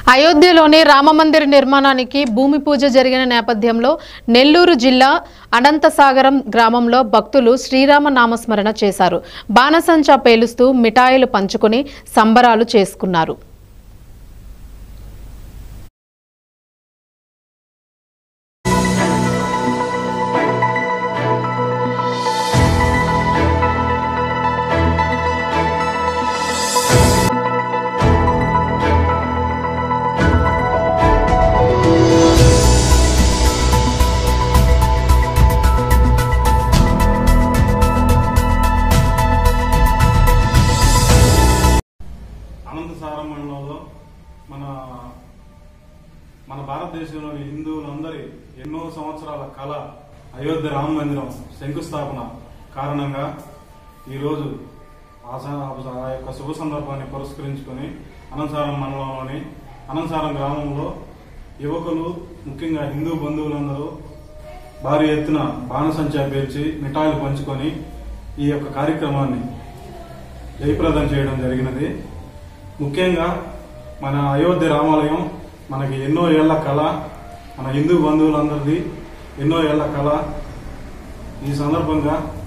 అయోధ్యలోని రామమందిర నిర్మాణానికి భూమి పూజ జరిగిన నేపథ్యంలో నెల్లూరు జిల్లా అనంతసాగరం గ్రామంలో భక్తులు శ్రీరామ నామస్మరణ చేశారు బాణసంచా పేలుస్తూ మిఠాయిలు పంచుకుని సంబరాలు చేసుకున్నారు అనంతసారం మండలంలో మన మన భారతదేశంలోని హిందువులందరి ఎన్నో సంవత్సరాల కళ అయోధ్య రామ మందిరం శంకుస్థాపన కారణంగా ఈరోజు ఆ స- ఆ యొక్క శుభ సందర్భాన్ని పురస్కరించుకొని అనంతసారం మండలంలోని అనంతసారం గ్రామంలో యువకులు ముఖ్యంగా హిందూ బంధువులందరూ భారీ ఎత్తున బాణసంచా పేర్చి మిఠాయిలు పంచుకొని ఈ యొక్క కార్యక్రమాన్ని జయప్రదం చేయడం జరిగినది ముఖ్యంగా మన అయోధ్య రామాలయం మనకి ఎన్నో ఏళ్ల కళ మన హిందూ బంధువులందరిది ఎన్నో ఏళ్ల కళ ఈ సందర్భంగా